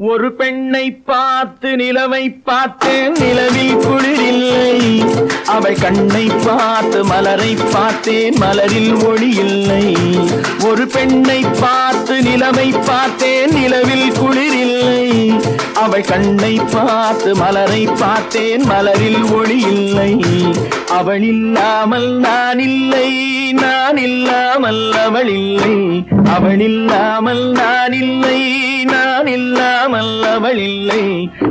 ஒரு பெண்ணை பார்த்து நிலவை பார்த்தேன் நிலவில் குளிரில்லை அவள் கண்ணை பார்த்து மலரை பார்த்தேன் மலரில் ஒளி இல்லை ஒரு பெண்ணை பார்த்து நிலவை பார்த்தேன் நிலவில் குளிரில்லை அவள் கண்ணை பார்த்து மலரை பார்த்தேன் மலரில் ஒளி இல்லை அவள் இல்லாமல் நான் இல்லை நான் இல்லாமல் அவள் இல்லை அவள் இல்லாமல் நான் இல்லை நான் இல்லாமல் அவள் இல்லை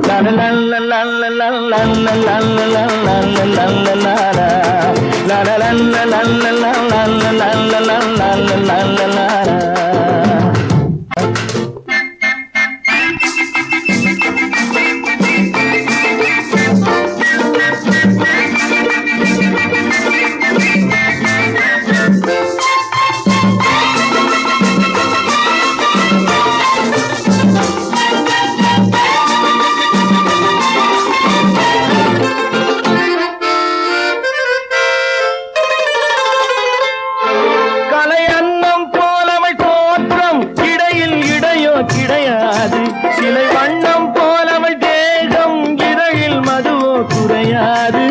கலை அன்னம் போலவள் தோற்றம் இடையில் இடையோ கிடையாது சிலை வண்ணம் போலவள் தேகம் இதழில் மதுவோ குறையாது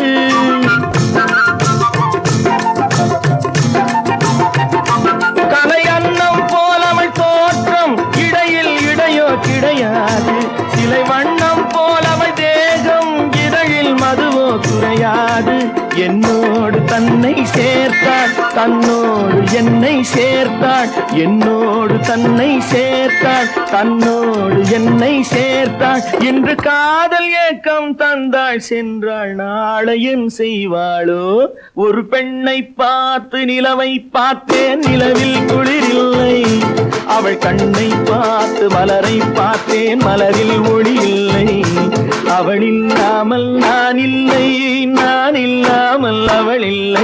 கலை அன்னம் போலவள் தோற்றம் இடையில் இடையோ கிடையாது சிலை வண்ணம் போலவள் தேகம் இதழில் மதுவோ குறையாது என்னோடு தன்னை சேர்த்தாள் தன்னோடு என்னை சேர்த்தாள் என்னோடு தன்னை சேர்த்தாள் தன்னோடு என்னை சேர்த்தாள் இன்று காதல் ஏக்கம் தந்தாள் சென்றாள் நாளையும் செய்வாளோ ஒரு பெண்ணை பார்த்து நிலவை பார்த்தேன் நிலவில் குளிரில்லை அவள் கண்ணை பார்த்து மலரை பார்த்தேன் மலரில் ஒளி இல்லை அவள் இல்லாமல் நான் இல்லை நான் இல்லாமல் அவள் இல்லை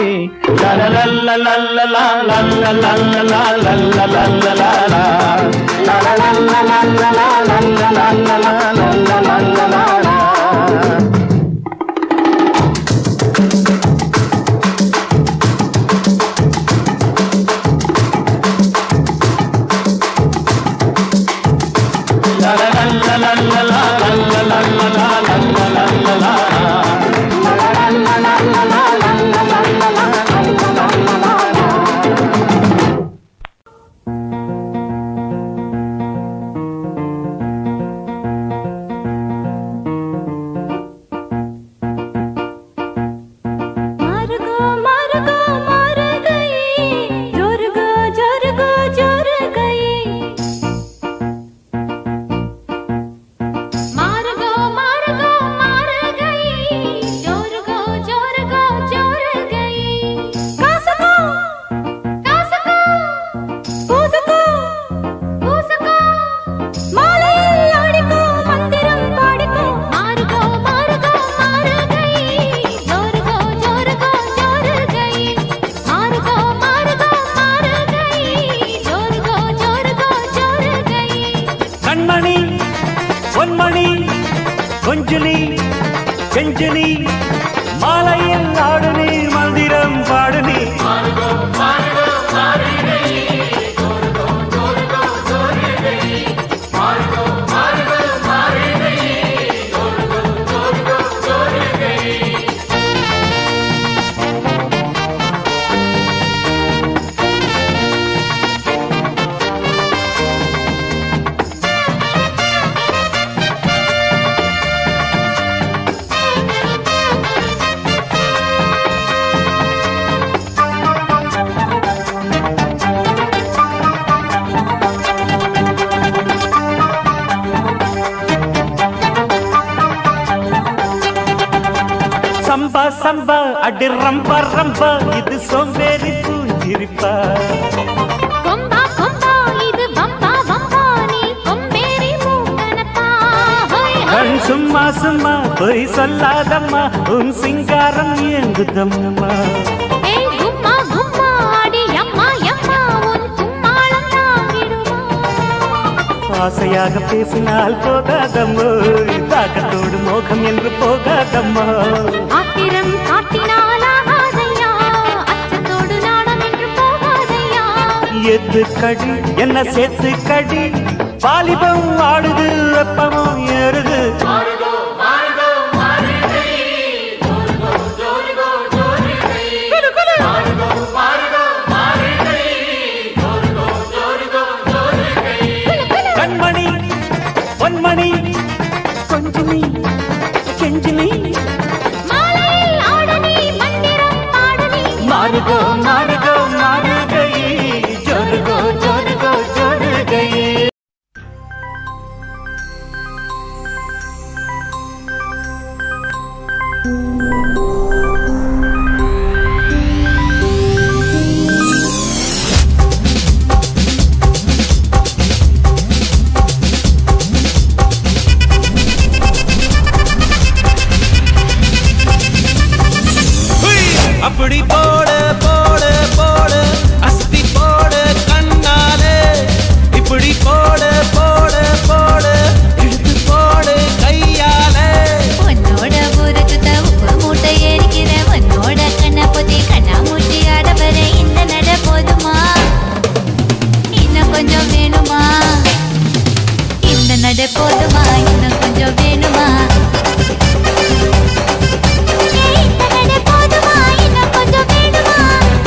मार्गो मार्गो मार गई जोर गो जोर गो जोर गई मार्गो मार्गो मार गई जोर गो जोर गो जोर गई कासको कासको பூசக்கோ பூசக்கோ மாலையில் ஆடிக்கோ மந்திரம் பாடிக்கோ மாறுகோ மாறுகோ மாறுகை ஜோருகோ ஜோருகோ ஜோருகை மாறுகோ மாறுகோ மாறுகை ஜோருகோ ஜோருகோ ஜோருகை கண்மணி பொன்மணி கொஞ்சுலி கெஞ்சுலி மாலையில் ஆடு நீ மந்திரம் பாடு நீ சம்பா சம்பா அடி ரம்பா ரம்பா இது சோம்பேறி பூஞ்சிரிப்பா கொம்பா கொம்பா இது வம்பா வம்பா நீ கொம்பேறி மூங்கனப்பா ஹோய் ஹோய் கண் சும்மா சும்மா பொய் சொல்லாதம்மா உன் சிங்காரம் இயங்குதம்மா ஏய் கும்மா கும்மா அடி அம்மா அம்மா உன் கும்மாளம் தாங்கிடுமா ஆசையாக பேசினால் போகாதம்மோ தாக்கத்தோடு மோகம் என்று போகாதம்மா ஆத்திரம் காட்டினால் ஆகாதையா அச்சத்தோடு நாணம் என்று போகாதையா எது கடி என்ன சேர்த்து கடி வாலிபம் ஆடுது வெப்பமும் ஏறுது கண்மணி பொன்மணி கொஞ்சமி கெஞ்சினி மாலையில் ஆடனி மந்திரம் பாடனி மாறுகோ மாறுகோ மாறுகை ஜோருகோ ஜோருகோ ஜோருகை அப்படி போடு போடு போடு அஸ்தி போடு கண்ணாலே இப்படி போடு போடு போடு இழுத்து போடு கையாலே உன்னோட ஊரை சுத்த உப்பு மூட்டை ஏறிக்கிற உன்னோட கண்ணை பொத்தி கண்ணா மூட்டி ஆட வர இந்த நட போதுமா இன்னும் கொஞ்சம் வேணுமா இந்த நட போதுமா இன்னும் கொஞ்சம் வேணுமா ஏய், இந்த நட போதுமா இன்னும் கொஞ்சம் வேணுமா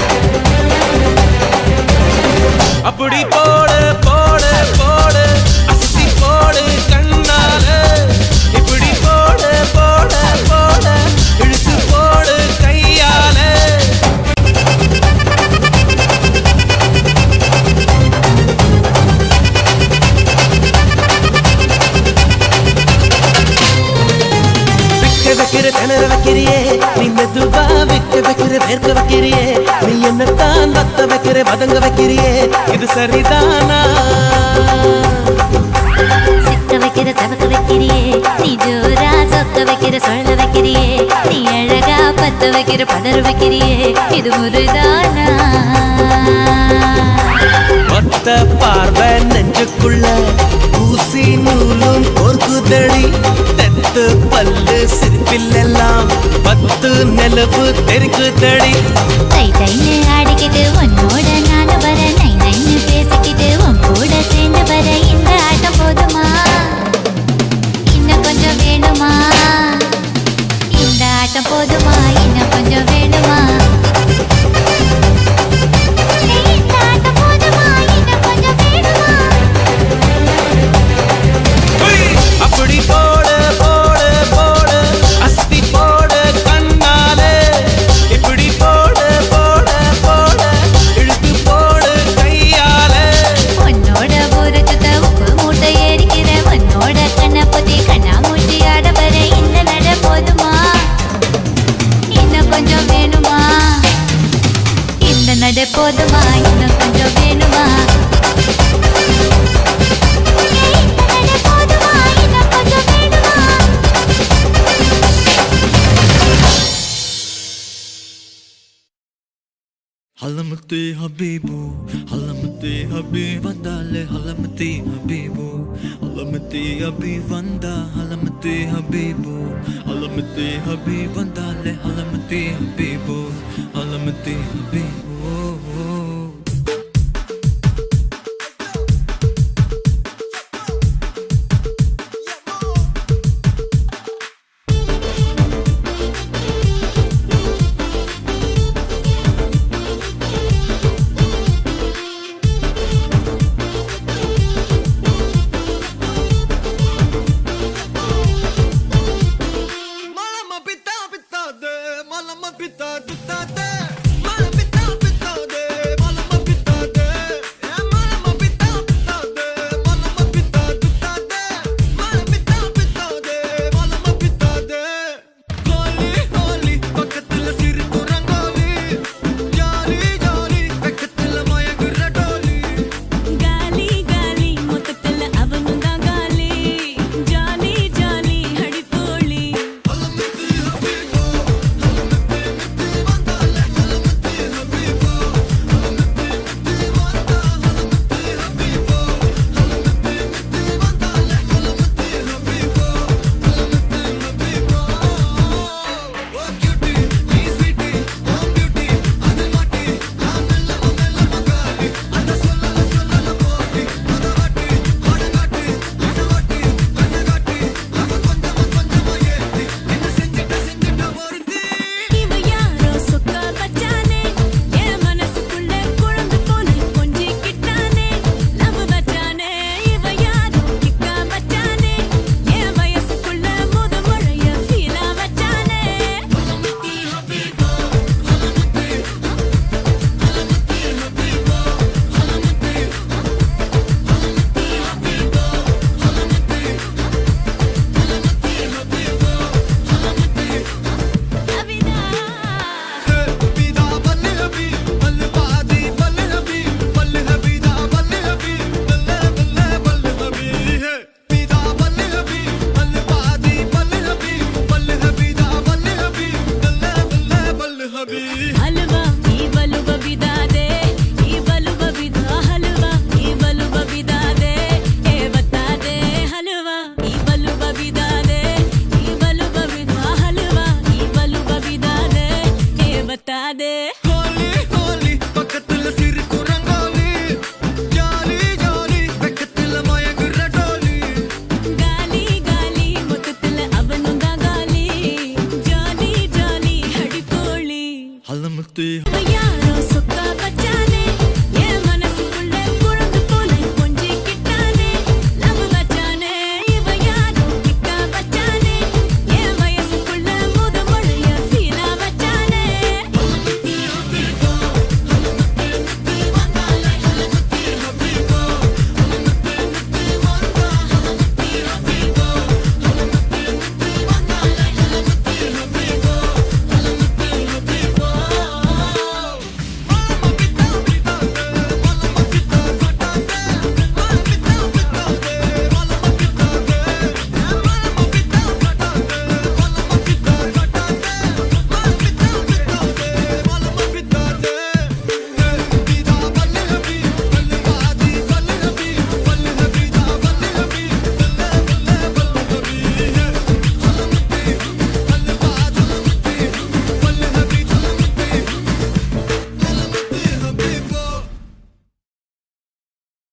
அப்படி போடு போடு போடு அஸ்தி போடு கண்ணாலே இப்படி போடு போடு போடு இழுத்து போடு கையாலே விக்க வைக்கிற திணற வைக்கிறியே நீ மெதுவா விக்க வைக்கிற வேர்க்க வைக்கிறியே நீ என்னத்தான் வத்த வைக்கிற வதங்க வைக்கிறியே இது சரிதானா சிக்க வைக்கிற சவக்க வைக்கிறியே நீ ஜோரா சொக்க வைக்கிற சொல்ல வைக்கிறியே நீ அழகா பத்த வைக்கிற பதற வைக்கிறியே இது முருதானா ஒத்த பார்வை நெஞ்சுக்குள்ள ஊசி நூலும் கோர்க்குதடி தெத்து பல்லு சிரிப்பிலெல்லாம் பத்து நிலவு தெரிக்குதடி தை தைன்னு ஆடிக்கிட்டு உன்னோட நானு வர நை நைன்னு பேசிக்கிட்டு உன் கூட சேர்ந்து வர இந்த ஆட்டம் போதுமா இன்னும் கொஞ்சம் வேணுமா இந்த ஆட்டம் போதுமா இன்னும் கொஞ்சம் வேணுமா ஏய், இந்த ஆட்டம் போதுமா இன்னும் கொஞ்சம் வேணுமா அப்படி போடு போடு போடு அஸ்தி போடு கண்ணாலே இப்படி போடு போடு போடு இழுத்து போடு கையாலே உன்னோட ஊரை சுத்த உப்பு மூட்டை ஏறிக்கிற உன்னோட கண்ணை பொத்தி கண்ணா மூட்டி ஆட வர இந்த நட போதுமா இன்னும் கொஞ்சம் வேணுமா இந்த நட போதுமா இன்னும் கொஞ்சம் வேணுமா ஏய், இந்த நட போதுமா இன்னும் கொஞ்சம் வேணுமா ஹலமத்தே ஹபீபு ஹலமத்தே ஹபீப் வந்தாலே ஹலமத்தே ஹபீபு ஹலமத்தே ஹபீப் வந்தா ஹலமத்தே ஹபீபு ஹலமத்தே ஹபீப் வந்தாலே ஹலமத்தே ஹபீபு ஹலமத்தே ஹபீப்